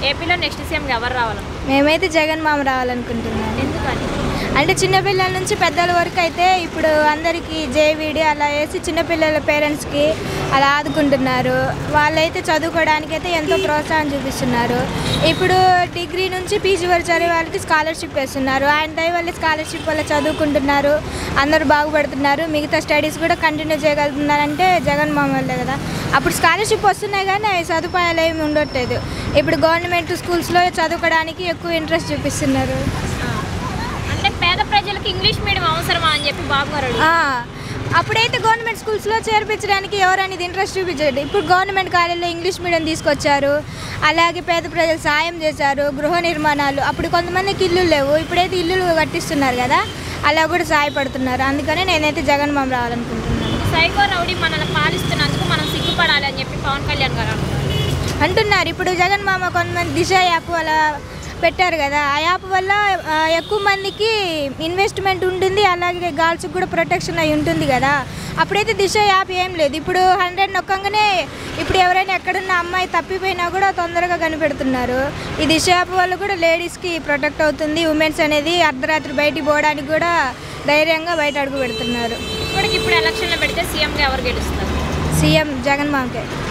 ఏపీలో next CM ఎవరు రావాలను మేమైతే జగన్ మామ రావాలనుకుంటున్నాం ఎందుకని అంటే చిన్నపిల్లల నుంచి పెద్దల వరకు అయితే ఇప్పుడు అందరికీ జేవిడి అలా వేసి చిన్నపిల్లల పేరెంట్స్కి అలా ఆదుకుంటున్నారు వాళ్ళైతే చదువుకోవడానికి అయితే ఎంతో ప్రోత్సాహం చూపిస్తున్నారు ఇప్పుడు డిగ్రీ నుంచి పీజీ వరకు చదివే వాళ్ళకి స్కాలర్షిప్ వేస్తున్నారు ఆయన దయ వల్ల స్కాలర్షిప్ వల్ల చదువుకుంటున్నారు అందరూ బాగుపడుతున్నారు మిగతా స్టడీస్ కూడా కంటిన్యూ చేయగలుగుతున్నారంటే జగన్ మామ వల్లే కదా అప్పుడు స్కాలర్షిప్ వస్తున్నాయి కానీ అవి సదుపాయాలు ఏమి ఉండట్లేదు ఇప్పుడు గవర్నమెంట్ స్కూల్స్లో చదువుకోవడానికి ఎక్కువ ఇంట్రెస్ట్ చూపిస్తున్నారు అంటే పేద ప్రజలకు ఇంగ్లీష్ మీడియం అవసరమా అని చెప్పి బాబు గారు అడుగుతున్నారు. ఆ, అప్పుడైతే గవర్నమెంట్ స్కూల్స్లో చేర్పించడానికి ఎవరనేది ఇంట్రెస్ట్ చూపించండి ఇప్పుడు గవర్నమెంట్ కాలేజీలో ఇంగ్లీష్ మీడియం తీసుకొచ్చారు అలాగే పేద ప్రజలు సాయం చేశారు గృహ నిర్మాణాలు అప్పుడు కొంతమందికి ఇల్లు లేవు ఇప్పుడైతే ఇల్లులు కట్టిస్తున్నారు కదా అలా కూడా సహాయపడుతున్నారు అందుకనే నేనైతే జగన్ మామ రావాలనుకుంటున్నాను సైకో రౌడీ మనల్ని పాలిస్తున్నందుకు మనం సిగ్గుపడాలి అని చెప్పి పవన్ కళ్యాణ్ గారు అంటున్నారు అంటున్నారు ఇప్పుడు జగన్ మామ కొంతమంది దిశ యాప్ అలా పెట్టారు కదా ఆ యాప్ వల్ల ఆ, ఎక్కువ మందికి ఇన్వెస్ట్మెంట్ ఉంటుంది అలాగే గర్ల్స్కి కూడా ప్రొటెక్షన్ అయి ఉంటుంది కదా అప్పుడైతే దిశ యాప్ ఏం లేదు ఇప్పుడు హండ్రెడ్ నొక్కంగానే ఇప్పుడు ఎవరైనా ఎక్కడున్న అమ్మాయి తప్పిపోయినా కూడా తొందరగా కనిపెడుతున్నారు ఈ దిశ యాప్ వల్ల కూడా లేడీస్కి ప్రొటెక్ట్ అవుతుంది ఉమెన్స్ అనేది అర్ధరాత్రి బయటికి పోవడానికి కూడా ధైర్యంగా బయట అడుగు పెడుతున్నారు ఇప్పటికి ఇప్పుడు ఎలక్షన్లో పెడితే సీఎంగా ఎవరు గెలుస్తారు సీఎం జగన్ మామకే